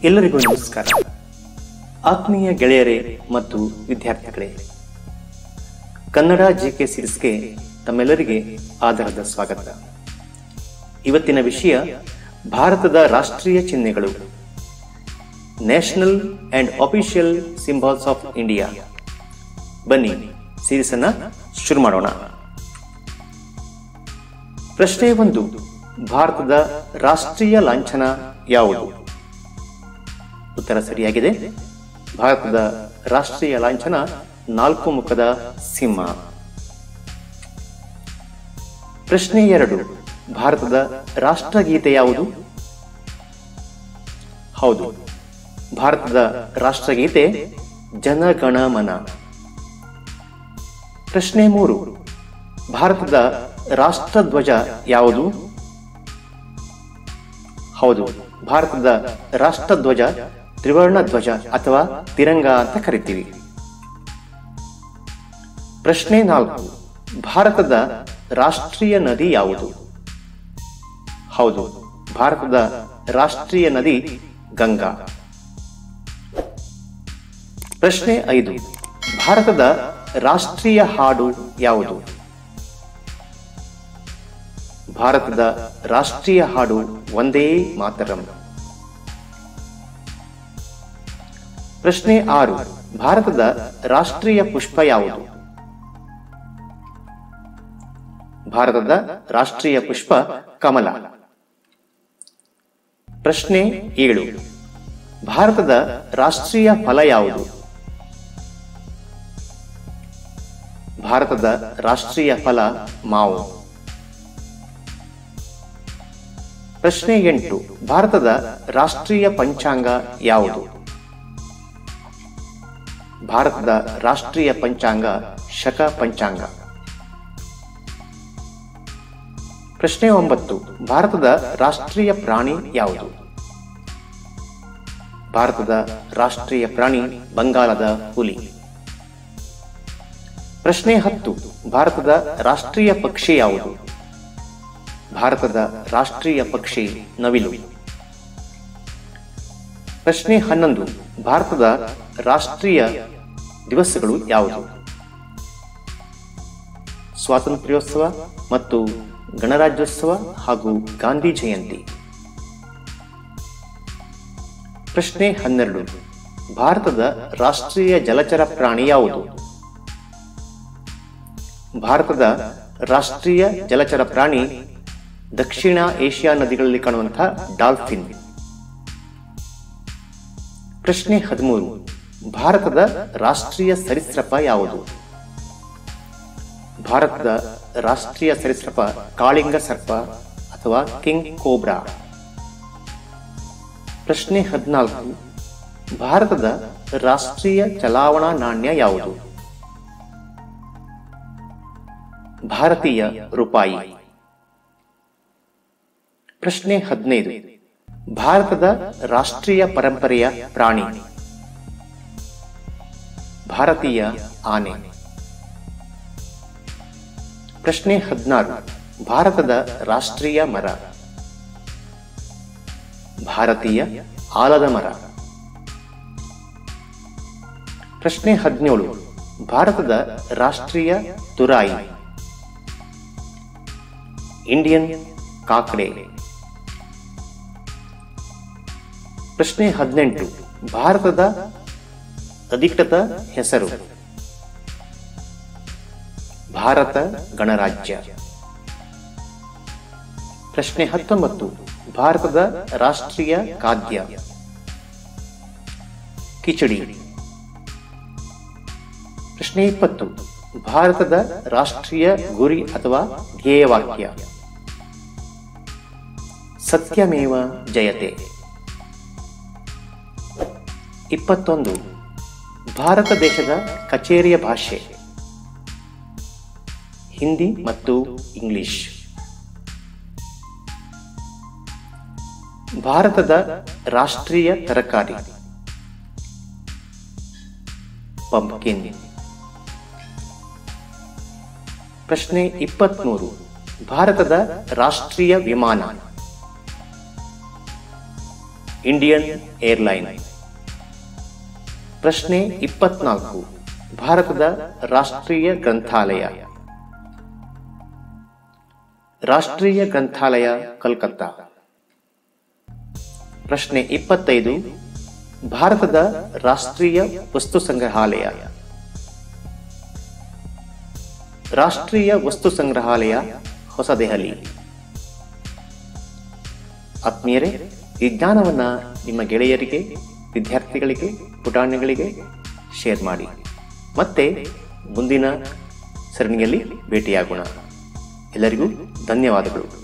ಎಲ್ಲರಿಗೂ ನಮಸ್ಕಾರ ಆತ್ಮೀಯ ಗೆಳೆಯರೇ ಮತ್ತು ವಿದ್ಯಾರ್ಥಿಗಳೇ ಕನ್ನಡ ಜಿಕೆ ಸಿರೀಸ್ಗೆ ತಮ್ಮೆಲ್ಲರಿಗೆ ಆಧಾರದ ಸ್ವಾಗತ ಇವತ್ತಿನ ವಿಷಯ ಭಾರತದ ರಾಷ್ಟ್ರೀಯ ಚಿಹ್ನೆಗಳು national and official symbols of India ಬನ್ನಿ ಸೀರೀಸ್ ಅನ್ನ ಶುರು ಮಾಡೋಣ ಪ್ರಶ್ನೆ ಒಂದು ಭಾರತದ ರಾಷ್ಟ್ರೀಯ ಲಾಂಛನ ಯಾವುದು ಉತ್ತರ ಸರಿಯಾಗಿದೆ ಭಾರತದ ರಾಷ್ಟ್ರೀಯ ಲಾಂಛನ ನಾಲ್ಕು ಮುಖದ ಸಿಂಹ ಪ್ರಶ್ನೆ ಎರಡು ಭಾರತದ ರಾಷ್ಟ್ರಗೀತೆ ಯಾವುದು ಹೌದು ಭಾರತದ ರಾಷ್ಟ್ರಗೀತೆ ಜನಗಣಮನ ಪ್ರಶ್ನೆ ಮೂರು ಭಾರತದ ರಾಷ್ಟ್ರಧ್ವಜ ಯಾವುದು ಹೌದು ಭಾರತದ ರಾಷ್ಟ್ರಧ್ವಜ ತ್ರಿವರ್ಣ ಧ್ವಜ ಅಥವಾ ತಿರಂಗ ಅಂತ ಕರಿತೀವಿ ಪ್ರಶ್ನೆ ನಾಲ್ಕು ಭಾರತದ ರಾಷ್ಟ್ರೀಯ ನದಿ ಯಾವುದು ಹೌದು ಭಾರತದ ರಾಷ್ಟ್ರೀಯ ನದಿ ಗಂಗಾ ಪ್ರಶ್ನೆ ಐದು ಭಾರತದ ರಾಷ್ಟ್ರೀಯ ಹಾಡು ಯಾವುದು ಭಾರತದ ರಾಷ್ಟ್ರೀಯ ಹಾಡು ಒಂದೇ ಮಾತರಂ ಪ್ರಶ್ನೆ ಆರು ಭಾರತದ ರಾಷ್ಟ್ರೀಯ ಪುಷ್ಪ ಯಾವುದು ಭಾರತದ ರಾಷ್ಟ್ರೀಯ ಪುಷ್ಪ ಕಮಲ ಪ್ರಶ್ನೆ ಏಳು ಭಾರತದ ರಾಷ್ಟ್ರೀಯ ಫಲ ಯಾವುದು ಭಾರತದ ರಾಷ್ಟ್ರೀಯ ಫಲ ಮಾವು ಪ್ರಶ್ನೆ ಎಂಟು ಭಾರತದ ರಾಷ್ಟ್ರೀಯ ಪಂಚಾಂಗ ಯಾವುದು ಭಾರತದ ರಾಷ್ಟ್ರೀಯ ಪಂಚಾಂಗ ಶಕ ಪಂಚಾಂಗ ಪ್ರಶ್ನೆ ಒಂಬತ್ತು ಭಾರತದ ರಾಷ್ಟ್ರೀಯ ಪ್ರಾಣಿ ಯಾವುದು ಭಾರತದ ರಾಷ್ಟ್ರೀಯ ಪ್ರಾಣಿ ಬಂಗಾಳದ ಹುಲಿ ಪ್ರಶ್ನೆ ಹತ್ತು ಭಾರತದ ರಾಷ್ಟ್ರೀಯ ಪಕ್ಷಿ ಯಾವುದು ಭಾರತದ ರಾಷ್ಟ್ರೀಯ ಪಕ್ಷಿ ನವಿಲು ಪ್ರಶ್ನೆ ಹನ್ನೊಂದು ಭಾರತದ ರಾಷ್ಟ್ರೀಯ ದಿವಸಗಳು ಯಾವುದು ಸ್ವಾತಂತ್ರ್ಯೋತ್ಸವ ಮತ್ತು ಗಣರಾಜ್ಯೋತ್ಸವ ಹಾಗೂ ಗಾಂಧಿ ಜಯಂತಿ ಪ್ರಶ್ನೆ ಹನ್ನೆರಡು ಭಾರತದ ರಾಷ್ಟ್ರೀಯ ಜಲಚರ ಪ್ರಾಣಿ ಯಾವುದು ಭಾರತದ ರಾಷ್ಟ್ರೀಯ ಜಲಚರ ಪ್ರಾಣಿ ದಕ್ಷಿಣ ಏಷ್ಯಾ ನದಿಗಳಲ್ಲಿ ಕಾಣುವಂತಹ ಡಾಲ್ಫಿನ್ ಪ್ರಶ್ನೆ ಹದಿಮೂರು ಭಾರತದ ರಾಷ್ಟ್ರೀಯ ಸರೀಸೃಪ ಯಾವುದು ಭಾರತದ ರಾಷ್ಟ್ರೀಯ ಸರೀಸೃಪ ಕಾಳಿಂಗ ಸರ್ಪ ಅಥವಾ ಕಿಂಗ್ ಕೋಬ್ರಾ ಪ್ರಶ್ನೆ ಹದಿನಾಲ್ಕು ಭಾರತದ ರಾಷ್ಟ್ರೀಯ ಚಲಾವಣಾ ನಾಣ್ಯ ಯಾವುದು ಭಾರತೀಯ ರೂಪಾಯಿ ಪ್ರಶ್ನೆ ಹದಿನೈದು ಭಾರತದ ರಾಷ್ಟ್ರೀಯ ಪರಂಪರೆಯ ಪ್ರಾಣಿ ಭಾರತೀಯ ಆನೆ ಪ್ರಶ್ನೆ ಹದಿನಾರು ಭಾರತದ ರಾಷ್ಟ್ರೀಯ ಮರ ಭಾರತೀಯ ಆಲದ ಮರ ಪ್ರಶ್ನೆ ಹದಿನೇಳು ಭಾರತದ ರಾಷ್ಟ್ರೀಯ ತುರಾಯಿ ಇಂಡಿಯನ್ ಕಾಕಡೆ ಪ್ರಶ್ನೆ ಹದಿನೆಂಟು ಭಾರತದ ಅಧಿಕೃತ ಹೆಸರು ಭಾರತ ಗಣರಾಜ್ಯ ಪ್ರಶ್ನೆ ಹತ್ತೊಂಬತ್ತು ಭಾರತದ ರಾಷ್ಟ್ರೀಯ ಖಾದ್ಯ ಕಿಚಡಿ ಪ್ರಶ್ನೆ ಇಪ್ಪತ್ತು ಭಾರತದ ರಾಷ್ಟ್ರೀಯ ಗುರಿ ಅಥವಾ ಧ್ಯೇಯವಾಕ್ಯ ಸತ್ಯಮೇವ ಜಯತೆ ಇಪ್ಪತ್ತೊಂದು ಭಾರತ ದೇಶದ ಕಚೇರಿಯ ಭಾಷೆ ಹಿಂದಿ ಮತ್ತು ಇಂಗ್ಲಿಷ್ ಭಾರತದ ರಾಷ್ಟ್ರೀಯ ತರಕಾರಿ ಪಂಪ್ಕಿನ್ ಪ್ರಶ್ನೆ ಇಪ್ಪತ್ಮೂರು ಭಾರತದ ರಾಷ್ಟ್ರೀಯ ವಿಮಾನ ಇಂಡಿಯನ್ ಏರ್ಲೈನ್ ಪ್ರಶ್ನೆ ಇಪ್ಪತ್ನಾಲ್ಕು ಭಾರತದ ರಾಷ್ಟ್ರೀಯ ಗ್ರಂಥಾಲಯ ರಾಷ್ಟ್ರೀಯ ಗ್ರಂಥಾಲಯ ಕಲ್ಕತ್ತಾ ಪ್ರಶ್ನೆ ಇಪ್ಪತ್ತೈದು ಭಾರತದ ರಾಷ್ಟ್ರೀಯ ವಸ್ತು ಸಂಗ್ರಹಾಲಯ ರಾಷ್ಟ್ರೀಯ ವಸ್ತು ಸಂಗ್ರಹಾಲಯ ಹೊಸದೆಹಲಿ ಆತ್ಮೀಯರೇ ಈ ಜ್ಞಾನವನ್ನ ನಿಮ್ಮ ಗೆಳೆಯರಿಗೆ ವಿದ್ಯಾರ್ಥಿಗಳಿಗೆ ಪುಟಾಣಿಗಳಿಗೆ ಶೇರ್ ಮಾಡಿ ಮತ್ತೆ ಮುಂದಿನ ಸರಣಿಯಲ್ಲಿ ಭೇಟಿಯಾಗೋಣ ಎಲ್ಲರಿಗೂ ಧನ್ಯವಾದಗಳು